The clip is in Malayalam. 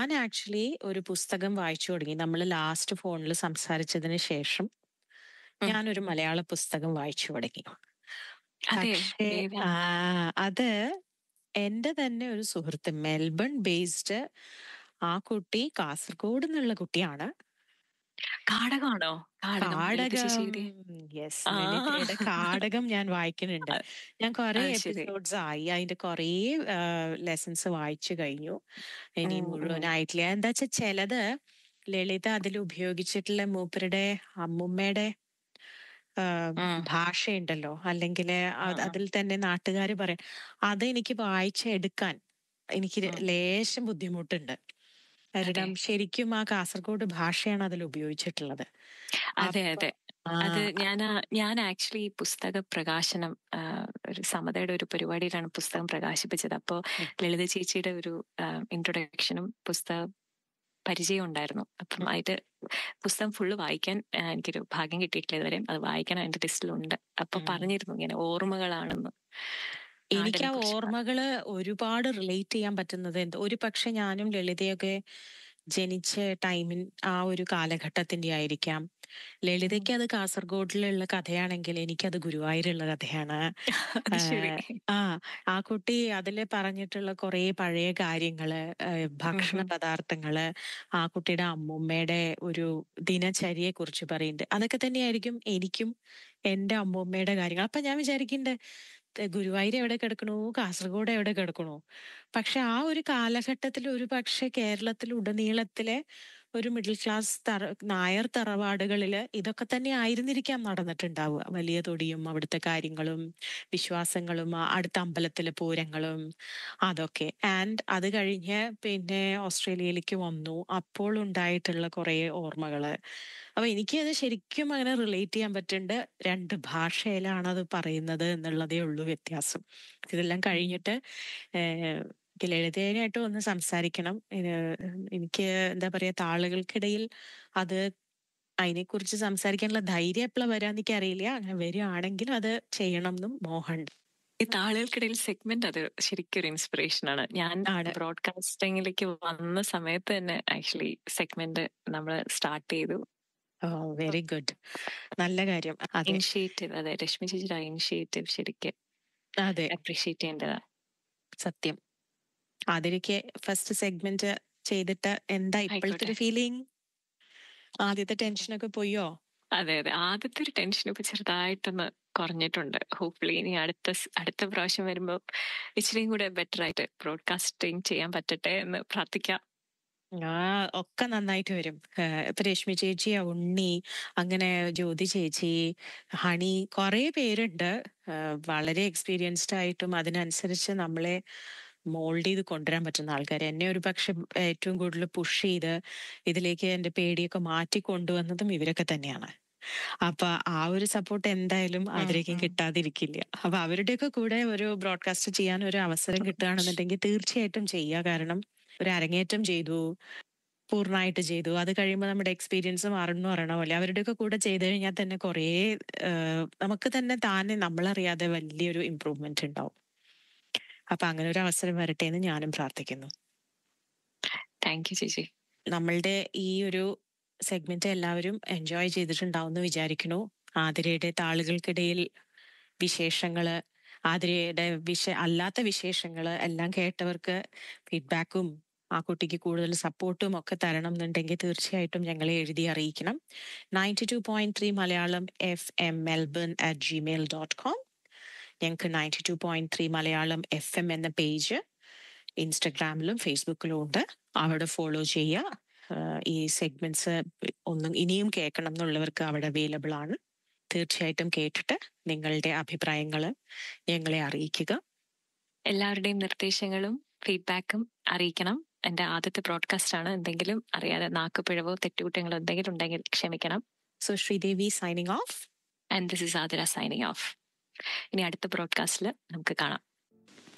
ഞാൻ ആക്ച്വലി ഒരു പുസ്തകം വായിച്ചു തുടങ്ങി നമ്മൾ ലാസ്റ്റ് ഫോണിൽ സംസാരിച്ചതിന് ശേഷം ഉം. ഞാനൊരു മലയാള പുസ്തകം വായിച്ചു തുടങ്ങി അതെ പക്ഷേ ഏതാ? ആ അത് എന്റെ തന്നെ ഒരു സുഹൃത്ത് മെൽബൺ ബേസ്ഡ് ആ കുട്ടി കാസർഗോഡ് നിന്നുള്ള കുട്ടിയാണ് കാടകമാണോ കാടകം കാടകം എഴുത്തുശേഷിയുടെ യെസ് ആ. ലളിതയുടെ കാടകം ഞാൻ വായിക്കുന്നുണ്ട് അ- ഞാൻ കുറെ അത് ശരി. എപ്പിസോഡ്സ് ആയി അതിന്റെ കുറെ ലെസൺസ് വായിച്ചു കഴിഞ്ഞു ഇനി ഉം, ഉം. മുഴുവനായിട്ടില്ല എന്താ വെച്ചാൽ ചിലത് ലളിത അതിൽ ഉപയോഗിച്ചിട്ടുള്ള മൂപ്പരുടെ അമ്മുമ്മയുടെ ആ, ഉം. ഭാഷയുണ്ടല്ലോ അല്ലെങ്കിൽ ആ, ആ. അതിൽ തന്നെ നാട്ടുകാർ പറയും അത് എനിക്ക് വായിച്ചെടുക്കാൻ എനിക്ക് ഉം. ലേശം ബുദ്ധിമുട്ടുണ്ട് കാരണം ശരിക്കും ആ കാസർഗോഡ് ഭാഷയാണ് അതിൽ ഉപയോഗിച്ചിട്ടുള്ളത് അതെ അപ്പൊ- അതെ ആ, അത് ഞാൻ ഞാൻ ആക്ച്വലി പുസ്തക പ്രകാശനം ആ, ഒരു സമതയുടെ ഒരു പരിപാടിയിലാണ് പുസ്തകം പ്രകാശിപ്പിച്ചത് അപ്പോൾ ഉം. ലളിത ചേച്ചിയുടെ ഒരു ഇൻട്രൊഡക്ഷനും പുസ്തക പരിചയം ഉണ്ടായിരുന്നു അപ്പം അതിന്റെ പുസ്തകം ഫുള്ള് വായിക്കാൻ ആ, എനിക്കൊരു ഭാഗ്യം കിട്ടിയിട്ടില്ല ഇതുവരെ അത് വായിക്കണം എന്റെ ലിസ്റ്റിലുണ്ട് അപ്പൊ ഉം. പറഞ്ഞിരുന്നു ഇങ്ങനെ ഓർമ്മകളാണെന്ന് എനിക്ക് ആ നാടിനെക്കുറിച്ച് ഓർമ്മകള് ഒരുപാട് റിലേറ്റ് ചെയ്യാൻ പറ്റുന്നത് എന്ത് ഒരു പക്ഷെ ഞാനും ലളിതയൊക്കെ ജനിച്ച ടൈമിൻ ആ ഒരു കാലഘട്ടത്തിന്റെ ആയിരിക്കാം ലളിതയ്ക്ക് അത് കാസർഗോഡിലുള്ള കഥയാണെങ്കിൽ എനിക്കത് ഗുരുവായൂരുള്ള കഥയാണ് അത് ശരി ആ ആ കുട്ടി അതില് പറഞ്ഞിട്ടുള്ള കുറെ പഴയ കാര്യങ്ങള് ഏഹ് ഭക്ഷണ ഉം. പദാർത്ഥങ്ങള് ആ കുട്ടിയുടെ അമ്മൂമ്മയുടെ ഒരു ദിനചര്യയെ കുറിച്ച് പറയുന്നുണ്ട് അതൊക്കെ തന്നെയായിരിക്കും എനിക്കും എന്റെ അമ്മൂമ്മയുടെ കാര്യങ്ങൾ അപ്പൊ ഞാൻ വിചാരിക്കുന്നുണ്ട് "തെ- ഗുരുവായൂർ എവിടെ കിടക്കണു കാസർഗോഡ് എവിടെ കിടക്കണു പക്ഷെ ആ ഒരു കാലഘട്ടത്തിൽ ഒരു പക്ഷെ കേരളത്തിൽ ഉടനീളത്തിലെ ഒരു മിഡിൽ ക്ലാസ് തറ നായർ തറവാടുകളില് ഇതൊക്കെ തന്നെ ആയിരുന്നിരിക്കാം നടന്നിട്ടുണ്ടാവുക വലിയ തൊടിയും അവിടുത്തെ കാര്യങ്ങളും വിശ്വാസങ്ങളും ആ അടുത്ത അമ്പലത്തിലെ പൂരങ്ങളും അതൊക്കെ ആൻഡ് അത് കഴിഞ്ഞ് പിന്നെ ഓസ്ട്രേലിയയിലേക്ക് വന്നു അപ്പോൾ ഉണ്ടായിട്ടുള്ള കുറെ ഓർമ്മകള് അപ്പൊ എനിക്കത് ശരിക്കും അങ്ങനെ റിലേറ്റ് ചെയ്യാൻ പറ്റുന്നുണ്ട് രണ്ട് ഭാഷയിലാണ് അത് പറയുന്നത് എന്നുള്ളതേ ഉള്ളൂ വ്യത്യാസം ഇതെല്ലാം കഴിഞ്ഞിട്ട് ഏഹ് എനിക്ക് ലളിതയായിട്ട് ഒന്ന് സംസാരിക്കണം ഏഹ് എനിക്ക് എന്താ പറയാ താളുകൾക്കിടയിൽ അത് അതിനെക്കുറിച്ച് സംസാരിക്കാനുള്ള ധൈര്യം എപ്പോഴാ വരാന്ന് എനിക്ക് അറിയില്ല അങ്ങനെ വരികയാണെങ്കിൽ അത് ചെയ്യണം എന്നും മോഹമുണ്ട് ഈ താളുകൾക്കിടയിൽ സെഗ്മെന്റ് അത് ശരിക്കും ഒരു ഇൻസ്പിറേഷൻ ആണ് ഞാൻ ആണ്. ബ്രോഡ്കാസ്റ്റിംഗിലേക്ക് വന്ന സമയത്ത് തന്നെ ആക്ച്വലി സെഗ്മെന്റ് നമ്മൾ സ്റ്റാർട്ട് ചെയ്തു ഓ വെരി ഗുഡ് നല്ല കാര്യം അതെ ഇനിഷ്യേറ്റീവ് അതെ രശ്മി ചേച്ചിയുടെ ഇനിഷ്യേറ്റീവ് ശരിക്കും അതെ അപ്രീഷിയേറ്റ് ചെയ്യേണ്ടതാണ് സത്യം ആതിരയ്ക്ക് ഫസ്റ്റ് സെഗ്മെന്റ് ചെയ്തിട്ട് എന്താ ഇപ്പോഴത്തെ ഒരു ഫീലിംഗ് ആദ്യത്തെ ടെൻഷനൊക്കെ പോയോ അതെ അതെ ആദ്യത്തെ ഒരു ടെൻഷൻ ഇപ്പൊ ചെറുതായിട്ടൊന്ന് കുറഞ്ഞിട്ടുണ്ട് ഹോപ്പ്ഫുള്ളി ഇനി അടുത്ത സ് അടുത്ത പ്രാവശ്യം വരുമ്പോൾ ഇച്ചിരിയും കൂടെ ബെറ്റർ ആയിട്ട് ബ്രോഡ്കാസ്റ്റിംഗ് ചെയ്യാൻ പറ്റട്ടെ എന്ന് പ്രാർത്ഥിക്കാം ആ ഒക്കെ നന്നായിട്ട് വരും ഏഹ് ഇപ്പൊ രശ്മി ചേച്ചി ഉണ്ണി അങ്ങനെ ജ്യോതി ചേച്ചി ഹണി കുറെ പേരുണ്ട് ഏഹ് വളരെ എക്സ്പീരിയൻസ്ഡ് ആയിട്ടും അതിനനുസരിച്ച് നമ്മളെ മോൾഡ് ചെയ്ത് കൊണ്ടുവരാൻ പറ്റുന്ന ആൾക്കാർ എന്നെ ഒരു പക്ഷെ ഏറ്റവും കൂടുതൽ പുഷ് ചെയ്ത് ഇതിലേക്ക് എന്റെ പേടിയൊക്കെ മാറ്റി കൊണ്ടുവന്നതും ഇവരൊക്കെ തന്നെയാണ് അപ്പൊ ആ ഒരു സപ്പോർട്ട് എന്തായാലും അതിലേക്കും ഉം. കിട്ടാതിരിക്കില്ല അപ്പൊ അവരുടെയൊക്കെ കൂടെ ഒരു ബ്രോഡ്കാസ്റ്റ് ചെയ്യാൻ ഒരു അവസരം കിട്ടുകയാണെന്നുണ്ടെങ്കിൽ തീർച്ചയായിട്ടും ചെയ്യുക കാരണം ഒരു അരങ്ങേറ്റം ചെയ്തു പൂർണ്ണമായിട്ട് ചെയ്തു അത് കഴിയുമ്പോൾ നമ്മുടെ എക്സ്പീരിയൻസ് മാറുന്നു പറയണ പോലെ അവരുടെയൊക്കെ കൂടെ ചെയ്തു കഴിഞ്ഞാൽ തന്നെ കുറേ ഏഹ്, നമുക്ക് തന്നെ താനെ നമ്മളറിയാതെ വലിയൊരു ഇമ്പ്രൂവ്മെന്റ് ഉണ്ടാവും അപ്പൊ അങ്ങനെ ഒരു അവസരം വരട്ടെ എന്ന് ഞാനും പ്രാർത്ഥിക്കുന്നു താങ്ക് യു ചേച്ചി നമ്മളുടെ ഈ ഒരു സെഗ്മെന്റ് എല്ലാവരും എൻജോയ് ചെയ്തിട്ടുണ്ടാവും എന്ന് വിചാരിക്കുന്നു ആതിരയുടെ താളുകൾക്കിടയിൽ വിശേഷങ്ങള് ആതിരയുടെ വിഷ അല്ലാത്ത വിശേഷങ്ങള് എല്ലാം കേട്ടവർക്ക് ഫീഡ്ബാക്കും ആ കുട്ടിക്ക് കൂടുതൽ സപ്പോർട്ടും ഒക്കെ തരണം എന്നുണ്ടെങ്കിൽ തീർച്ചയായിട്ടും ഞങ്ങളെ എഴുതി അറിയിക്കണം ninety two point three Malayalam F M Melbourne at Gmail dot com ഞങ്ങൾക്ക് ninety two point three Malayalam F M എന്ന പേജ് ഇൻസ്റ്റഗ്രാമിലും ഫേസ്ബുക്കിലും ഉണ്ട് അവിടെ ഫോളോ ചെയ്യുക ആഹ് ഈ സെഗ്മെന്റ്സ് ഒന്നും ഇനിയും കേൾക്കണം എന്നുള്ളവർക്ക് അവിടെ അവൈലബിൾ ആണ് തീർച്ചയായിട്ടും കേട്ടിട്ട് നിങ്ങളുടെ അഭിപ്രായങ്ങൾ ഞങ്ങളെ അറിയിക്കുക എല്ലാവരുടെയും നിർദ്ദേശങ്ങളും ഫീഡ്ബാക്കും അറിയിക്കണം എന്റെ ആദ്യത്തെ ബ്രോഡ്കാസ്റ്റ് ആണ് എന്തെങ്കിലും അറിയാതെ നാക്കുപിഴവോ തെറ്റുകുറ്റങ്ങളോ എന്തെങ്കിലും ഉണ്ടെങ്കിൽ ക്ഷമിക്കണം so Sreedevi signing off and this is Athira signing off ഇനി അടുത്ത ബ്രോഡ്കാസ്റ്റിൽ നമുക്ക് കാണാം